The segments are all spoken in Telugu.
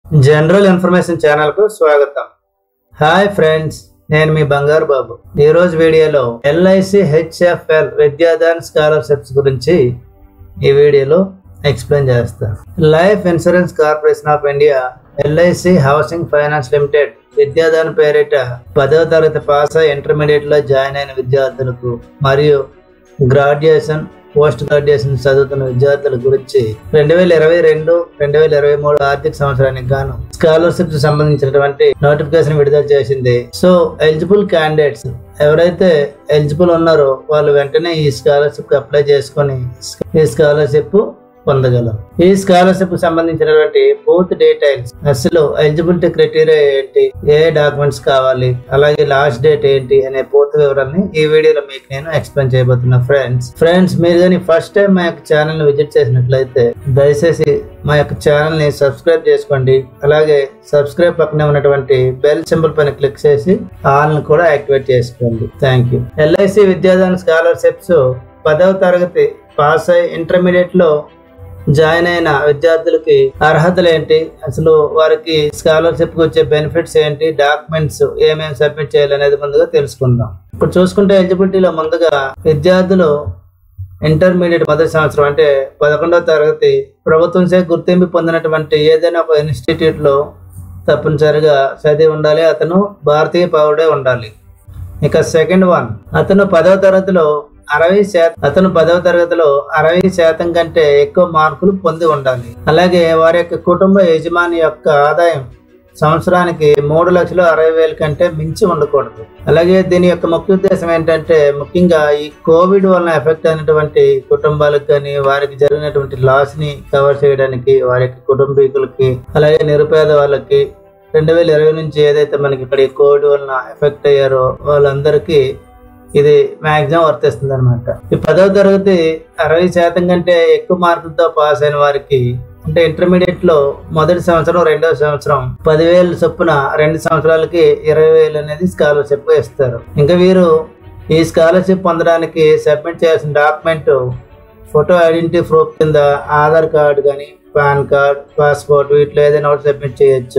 జనరల్ ఇన్ఫర్మేషన్ ఛానల్ కు స్వాగతం హాయ్ ఫ్రెండ్స్ నేను మీ బంగారు బాబు ఈ రోజు వీడియోలో ఎల్ఐసి హెచ్ఎఫ్ఎల్ విద్యాదాన్ స్కాలర్షిప్స్ గురించి ఈ వీడియోలో ఎక్స్ప్లెయిన్ చేస్తాను life insurance corporation of India LIC housing finance limited Vidyadhan పేరిట పదవ తరగతి పాస్ అయి ఇంటర్మీడియట్ లో జాయిన్ అయిన విద్యార్థులకు మరియు గ్రాడ్యుయేషన్ పోస్ట్ గ్రాడ్యుయేషన్ చదువుతున్న విద్యార్థుల గురించి రెండు వేల ఇరవై రెండు రెండు వేల ఇరవై మూడు ఆర్థిక సంవత్సరానికి గాను స్కాలర్షిప్ సంబంధించినటువంటి నోటిఫికేషన్ విడుదల చేసింది సో ఎలిజిబుల్ క్యాండిడేట్స్ ఎవరైతే ఎలిజిబుల్ ఉన్నారో వాళ్ళు వెంటనే ఈ స్కాలర్షిప్ అప్లై చేసుకొని ఈ స్కాలర్షిప్ పొందగలరు ఈ స్కాలర్షిప్ సంబంధించినటువంటి పూర్తి డీటెయిల్స్ అసలు ఎలిజిబిలిటీ క్రైటీరియా ఏంటి ఏ డాక్యుమెంట్స్ కావాలి అలాగే లాస్ట్ డేట్ ఏంటి అనే పూర్తి వివరాన్ని ఈ వీడియోలో మీకు నేను ఎక్స్ప్లెయిన్ చేయబోతున్నా ఫ్రెండ్స్ ఫ్రెండ్స్ మీరు కానీ ఫస్ట్ టైం మా యొక్క ఛానల్ ని విజిట్ చేసినట్లయితే దయచేసి మా యొక్క ఛానల్ ని సబ్స్క్రైబ్ చేసుకోండి అలాగే సబ్స్క్రైబ్ పక్కనే ఉన్నటువంటి బెల్ సింబల్ పైన క్లిక్ చేసి ఆల్ ని కూడా యాక్టివేట్ చేసుకోండి thank you LIC Vidyadhan scholarships పదవ తరగతి పాస్ అయి ఇంటర్మీడియట్ లో జాయిన్ అయిన విద్యార్థులకి అర్హతలు ఏంటి అసలు వారికి స్కాలర్షిప్ కి వచ్చే బెనిఫిట్స్ ఏంటి డాక్యుమెంట్స్ ఏమేమి సబ్మిట్ చేయాలి అనేది ముందుగా తెలుసుకుందాం ఇప్పుడు చూసుకుంటే ఎలిజిబిలిటీలో ముందుగా విద్యార్థులు ఇంటర్మీడియట్ మొదటి సంవత్సరం అంటే పదకొండవ తరగతి ప్రభుత్వం చే గుర్తింపు పొందినటువంటి ఏదైనా ఒక ఇన్స్టిట్యూట్ లో తప్పనిసరిగా చదివి ఉండాలి అతను భారతీయ పౌరుడే ఉండాలి ఇక సెకండ్ వన్ అతను పదవ తరగతిలో అరవై శాతం అతను పదవ తరగతిలో అరవై శాతం కంటే ఎక్కువ మార్కులు పొంది ఉండాలి అలాగే వారి యొక్క కుటుంబ యజమాని యొక్క ఆదాయం సంవత్సరానికి మూడు లక్షలు అరవై వేల కంటే మించి ఉండకూడదు అలాగే దీని యొక్క ముఖ్య ఉద్దేశం ఏంటంటే ముఖ్యంగా ఈ కోవిడ్ వలన ఎఫెక్ట్ అయినటువంటి కుటుంబాలకు కానీ వారికి జరిగినటువంటి లాస్ ని కవర్ చేయడానికి వారి యొక్క కుటుంబీకులకి అలాగే నిరుపేద వాళ్ళకి రెండు వేల ఇరవై నుంచి ఏదైతే మనకి ఇక్కడ ఈ కోవిడ్ వలన ఎఫెక్ట్ అయ్యారో వాళ్ళందరికీ ఇది మాక్సిమం వర్తిస్తుంది అనమాట ఈ పదవ తరగతి అరవై శాతం కంటే ఎక్కువ మార్కులతో పాస్ అయిన వారికి అంటే ఇంటర్మీడియట్ లో మొదటి సంవత్సరం రెండవ సంవత్సరం పదివేలు చొప్పున రెండు సంవత్సరాలకి ఇరవై వేలు అనేది స్కాలర్షిప్ గా ఇస్తారు ఇంకా వీరు ఈ స్కాలర్షిప్ పొందడానికి సబ్మిట్ చేయాల్సిన డాక్యుమెంట్ ఫోటో ఐడెంటిటీ ప్రూఫ్ కింద ఆధార్ కార్డు కానీ పాన్ కార్డ్ పాస్పోర్ట్ వీటిలో ఏదైనా ఒకటి సబ్మిట్ చేయొచ్చు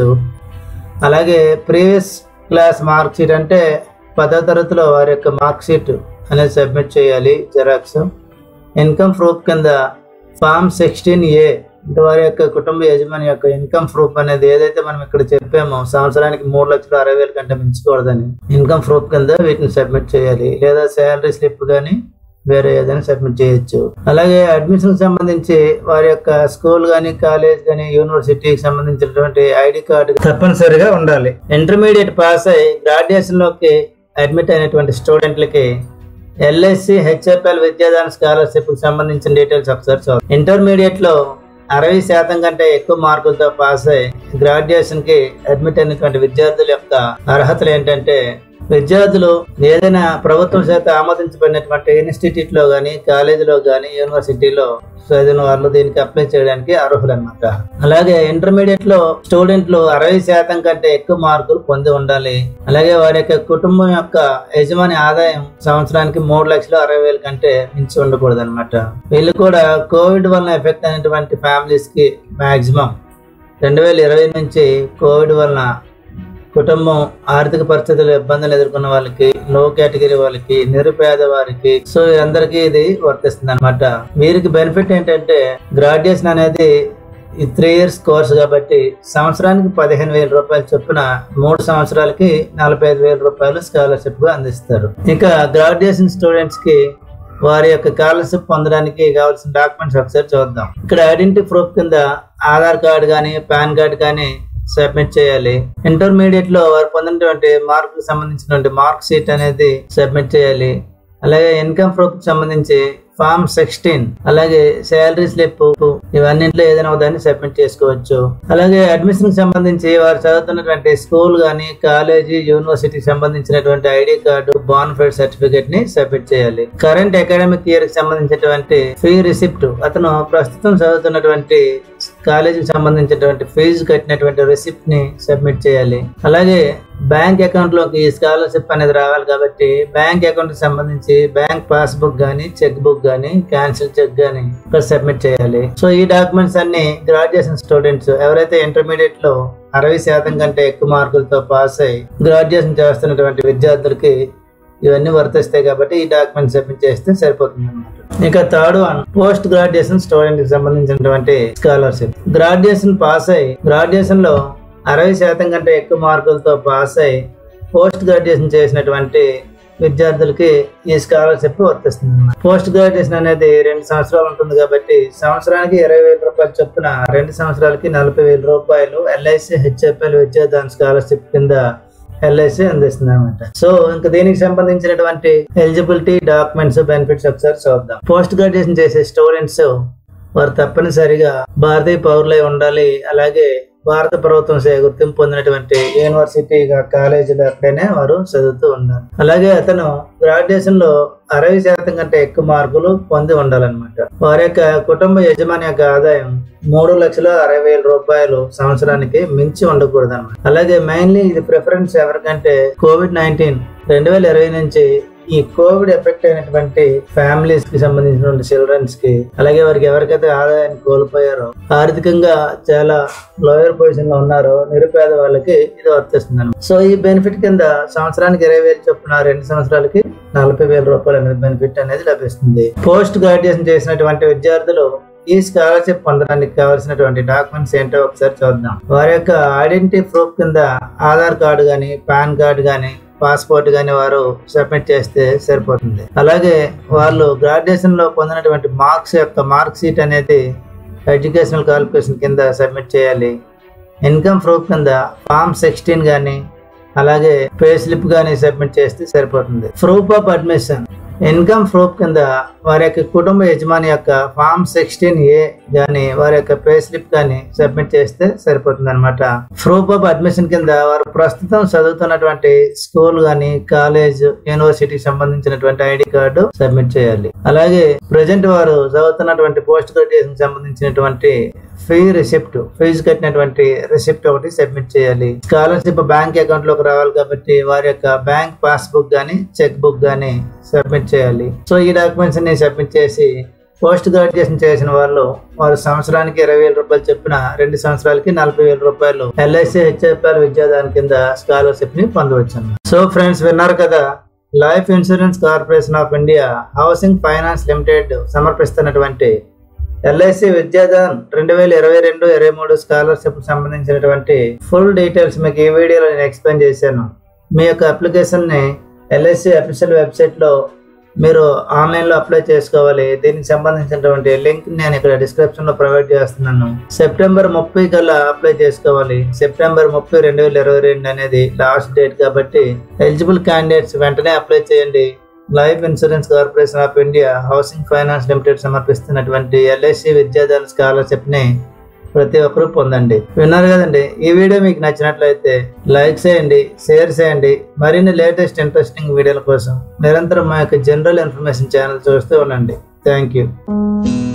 అలాగే ప్రీవియస్ క్లాస్ మార్క్ షీట్ అంటే పదో తరగతిలో వారి యొక్క మార్క్ షీట్ అనేది సబ్మిట్ చేయాలి జెరాక్స్ ఇన్కమ్ ప్రూఫ్ కింద ఫామ్ సిక్స్టీన్ ఏ అంటే వారి యొక్క కుటుంబ యజమాని యొక్క ఇన్కమ్ ప్రూఫ్ అనేది ఏదైతే మనం ఇక్కడ చెప్పామో సంవత్సరానికి మూడు లక్షల అరవై వేల కంటే మించకూడదని ఇన్కమ్ ప్రూఫ్ కింద వీటిని సబ్మిట్ చేయాలి లేదా శాలరీ స్లిప్ కానీ వేరే ఏదైనా సబ్మిట్ చేయొచ్చు అలాగే అడ్మిషన్ సంబంధించి వారి యొక్క స్కూల్ కానీ కాలేజ్ కానీ యూనివర్సిటీకి సంబంధించినటువంటి ఐడి కార్డు తప్పనిసరిగా ఉండాలి ఇంటర్మీడియట్ పాస్ అయి గ్రాడ్యుయేషన్ లోకి అడ్మిట్ అయినటువంటి స్టూడెంట్లకి ఎల్ఐసి హెచ్ఎఫ్ఎల్ విద్యాదాన స్కాలర్షిప్ కి సంబంధించిన డీటెయిల్స్ ఒకసారి చూద్దాం ఇంటర్మీడియట్ లో అరవై శాతం కంటే ఎక్కువ మార్కులతో పాస్ అయి గ్రాడ్యుయేషన్ కి అడ్మిట్ అయినటువంటి విద్యార్థుల యొక్క అర్హతలు ఏంటంటే విద్యార్థులు ఏదైనా ప్రభుత్వం చేత ఆమోదించబడినటువంటి ఇన్స్టిట్యూట్ లో గానీ కాలేజీలో గానీ యూనివర్సిటీలో చదివిన వాళ్ళు దీనికి అప్లై చేయడానికి అర్హులు అనమాట అలాగే ఇంటర్మీడియట్ లో స్టూడెంట్లు అరవై శాతం కంటే ఎక్కువ మార్కులు పొంది ఉండాలి అలాగే వారి యొక్క కుటుంబం యొక్క యజమాని ఆదాయం సంవత్సరానికి మూడు లక్షల అరవై వేల కంటే మించి ఉండకూడదు అనమాట వీళ్ళు కూడా కోవిడ్ వలన ఎఫెక్ట్ అయినటువంటి ఫ్యామిలీస్ కి మాక్సిమం రెండు వేల ఇరవై నుంచి కోవిడ్ వలన కుటుంబం ఆర్థిక పరిస్థితులు ఇబ్బందులు ఎదుర్కొన్న వాళ్ళకి లో కేటగిరీ వాళ్ళకి నిరుపేద వారికి సో అందరికీ ఇది వర్తిస్తుంది అనమాట వీరికి బెనిఫిట్ ఏంటంటే గ్రాడ్యుయేషన్ అనేది ఈ త్రీ ఇయర్స్ కోర్స్ కాబట్టి సంవత్సరానికి పదిహేను వేల రూపాయల చొప్పున మూడు సంవత్సరాలకి నలభై ఐదు వేల రూపాయలు స్కాలర్షిప్ గా అందిస్తారు ఇక గ్రాడ్యుయేషన్ స్టూడెంట్స్ కి వారి యొక్క స్కాలర్షిప్ పొందడానికి కావాల్సిన డాక్యుమెంట్స్ ఒకసారి చూద్దాం ఇక్కడ ఐడెంటిటీ ప్రూఫ్ కింద ఆధార్ కార్డు కానీ పాన్ కార్డు కానీ సబ్మిట్ చేయాలి ఇంటర్మీడియట్ లో వారు పొందినటువంటి మార్క్ సంబంధించినటువంటి మార్క్ షీట్ అనేది సబ్మిట్ చేయాలి అలాగే ఇన్కమ్ ప్రూఫ్ సంబంధించి ఫామ్ సిక్స్టీన్ అలాగే శాలరీ స్లిప్ ఇవన్నింటిలో ఏదైనా ఒక దాన్ని సబ్మిట్ చేసుకోవచ్చు అలాగే అడ్మిషన్ సంబంధించి వారు చదువుతున్నటువంటి స్కూల్ గానీ కాలేజీ యూనివర్సిటీకి సంబంధించినటువంటి ఐడి కార్డు బాన్ఫైడ్ సర్టిఫికేట్ ని సబ్మిట్ చేయాలి కరెంట్ అకాడమిక్ ఇయర్ కి సంబంధించినటువంటి ఫీ రిసిప్ట్ అతను ప్రస్తుతం చదువుతున్నటువంటి కాలేజీకి సంబంధించినటువంటి ఫీజు కట్టినటువంటి రిసిప్ట్ ని సబ్మిట్ చేయాలి అలాగే బ్యాంక్ అకౌంట్ లోకి ఈ స్కాలర్షిప్ అనేది రావాలి కాబట్టి బ్యాంక్ అకౌంట్ కి సంబంధించి బ్యాంక్ పాస్బుక్ గానీ చెక్ బుక్ గానీ క్యాన్సిల్ చెక్ గానీ ఇక్కడ సబ్మిట్ చేయాలి సో ఈ డాక్యుమెంట్స్ అన్ని గ్రాడ్యుయేషన్ స్టూడెంట్స్ ఎవరైతే ఇంటర్మీడియట్ లో అరవై శాతం కంటే ఎక్కువ మార్కులతో పాస్ అయి గ్రాడ్యుయేషన్ చేస్తున్నటువంటి విద్యార్థులకి ఇవన్నీ వర్తిస్తాయి కాబట్టి ఈ డాక్యుమెంట్ సబ్మిట్ చేస్తే సరిపోతుంది అనమాట ఇక third one post graduation student కి సంబంధించినటువంటి స్కాలర్షిప్ గ్రాడ్యుయేషన్ పాస్ అయి గ్రాడ్యుయేషన్ లో అరవై శాతం కంటే ఎక్కువ మార్కులతో పాస్ అయి పోస్ట్ గ్రాడ్యుయేషన్ చేసినటువంటి విద్యార్థులకి ఈ స్కాలర్షిప్ వర్తిస్తుంది పోస్ట్ గ్రాడ్యుయేషన్ అనేది రెండు సంవత్సరాలు ఉంటుంది కాబట్టి సంవత్సరానికి ఇరవై వేల రూపాయలు చొప్పున రెండు సంవత్సరాలకి నలభై వేల రూపాయలు ఎల్ఐసి హెచ్ఎఫ్ఎల్ విద్యాదాన్ స్కాలర్షిప్ కింద ఎల్ఐసి అందిస్తుంది అనమాట సో ఇంకా దీనికి సంబంధించినటువంటి ఎలిజిబిలిటీ డాక్యుమెంట్స్ బెనిఫిట్స్ ఒకసారి చూద్దాం పోస్ట్ గ్రాడ్యుయేషన్ చేసే స్టూడెంట్స్ వారు తప్పనిసరిగా భారతీయ పౌరులై ఉండాలి అలాగే భారత ప్రభుత్వం చే గుర్తింపు పొందినటువంటి యూనివర్సిటీ కాలేజీలో అక్కడనే వారు చదువుతూ ఉండాలి అలాగే అతను గ్రాడ్యుయేషన్ లో అరవై శాతం కంటే ఎక్కువ మార్కులు పొంది ఉండాలన్నమాట వారి యొక్క కుటుంబ యజమాని యొక్క ఆదాయం మూడు లక్షల అరవై వేల రూపాయలు సంవత్సరానికి మించి ఉండకూడదు అనమాట అలాగే మెయిన్లీ ఇది ప్రిఫరెన్స్ ఎవరికంటే కోవిడ్ నైన్టీన్ రెండు వేల ఇరవై నుంచి ఈ కోవిడ్ ఎఫెక్ట్ అయినటువంటి ఫ్యామిలీస్ కి సంబంధించినటువంటి చిల్డ్రన్స్ కి అలాగే వారికి ఎవరికైతే ఆదాయాన్ని కోల్పోయారో ఆర్థికంగా చాలా లోయర్ పొజిషన్ లో ఉన్నారో నిరుపేద వాళ్ళకి ఇది వర్తిస్తుంది అనమాట సో ఈ బెనిఫిట్ కింద సంవత్సరానికి ఇరవై వేలు చొప్పున రెండు సంవత్సరాలకి నలభై వేల రూపాయలు అనేది బెనిఫిట్ అనేది లభిస్తుంది పోస్ట్ గ్రాడ్యుయేషన్ చేసినటువంటి విద్యార్థులు ఈ స్కాలర్షిప్ పొందడానికి కావాల్సినటువంటి డాక్యుమెంట్స్ ఏంటో ఒకసారి చూద్దాం వారి యొక్క ఐడెంటిటీ ప్రూఫ్ కింద ఆధార్ కార్డు గాని పాన్ కార్డు గాని పాస్పోర్ట్ గాని వారు సబ్మిట్ చేస్తే సరిపోతుంది అలాగే వాళ్ళు గ్రాడ్యుయేషన్ లో పొందినటువంటి మార్క్స్ యొక్క మార్క్ షీట్ అనేది ఎడ్యుకేషనల్ క్వాలిఫికేషన్ కింద సబ్మిట్ చేయాలి ఇన్కమ్ ప్రూఫ్ కింద ఫామ్ సిక్స్టీన్ కానీ అలాగే పే స్లిప్ కానీ సబ్మిట్ చేస్తే సరిపోతుంది proof of admission income proof కింద వారి యొక్క కుటుంబ యజమాని యొక్క ఫామ్ సిక్స్టీన్ ఏ గాని వారి యొక్క పే స్లిప్ కానీ సబ్మిట్ చేస్తే సరిపోతుంది అనమాట ప్రూఫ్ ఆఫ్ అడ్మిషన్ కింద వారు ప్రస్తుతం చదువుతున్నటువంటి స్కూల్ గాని కాలేజ్ యూనివర్సిటీకి సంబంధించినటువంటి ఐడి కార్డు సబ్మిట్ చేయాలి అలాగే ప్రజెంట్ వారు చదువుతున్నటువంటి పోస్ట్ గ్రాడ్యుయేషన్ సంబంధించినటువంటి ఫీ రిసిప్ట్ ఫీజు కట్టినటువంటి రిసిప్ట్ ఒకటి సబ్మిట్ చేయాలి స్కాలర్షిప్ బ్యాంక్ అకౌంట్ లోకి రావాలి కాబట్టి వారి యొక్క బ్యాంక్ పాస్బుక్ గానీ చెక్ బుక్ గానీ సబ్మిట్ చేయాలి సో ఈ డాక్యుమెంట్స్ అన్ని సబ్మిట్ చేసి పోస్ట్ గ్రాడ్యుయేషన్ చేసిన వాళ్ళు వారు సంవత్సరానికి ఇరవై వేల రూపాయలు చెప్పిన రెండు సంవత్సరాలకి నలభై వేల రూపాయలు ఎల్ఐసి హెచ్ఎఫ్ఎల్ విద్యాదాన్ కింద స్కాలర్షిప్ ని పొందవచ్చు సో ఫ్రెండ్స్ విన్నారు కదా life insurance corporation of India housing finance limited సమర్పిస్తున్నటువంటి ఎల్ఐసి విద్యాదాన్ రెండు వేల ఇరవై రెండు ఇరవై మూడు స్కాలర్షిప్ సంబంధించినటువంటి ఫుల్ డీటెయిల్స్ మీకు ఈ వీడియోలో నేను ఎక్స్ప్లెయిన్ చేశాను మీ యొక్క అప్లికేషన్ ని ఎల్ఐసి అఫీషియల్ వెబ్సైట్ లో మీరు ఆన్లైన్ లో అప్లై చేసుకోవాలి దీనికి సంబంధించినటువంటి లింక్ నేను ఇక్కడ డిస్క్రిప్షన్ లో ప్రొవైడ్ చేస్తున్నాను సెప్టెంబర్ ముప్పై కల్లా అప్లై చేసుకోవాలి సెప్టెంబర్ ముప్పై రెండు వేల ఇరవై రెండు అనేది లాస్ట్ డేట్ కాబట్టి ఎలిజిబుల్ క్యాండిడేట్స్ వెంటనే అప్లై చేయండి life insurance corporation of India housing finance limited సమర్పిస్తున్నటువంటి ఎల్ఐసి విద్యాదాన్ స్కాలర్షిప్ ని ప్రతి ఒక్కరూ పొందండి విన్నారు కదండి ఈ వీడియో మీకు నచ్చినట్లయితే లైక్ చేయండి షేర్ చేయండి మరిన్ని లేటెస్ట్ ఇంట్రెస్టింగ్ వీడియోల కోసం నిరంతరం మా యొక్క జనరల్ ఇన్ఫర్మేషన్ ఛానల్ చూస్తూ ఉండండి థ్యాంక్ యూ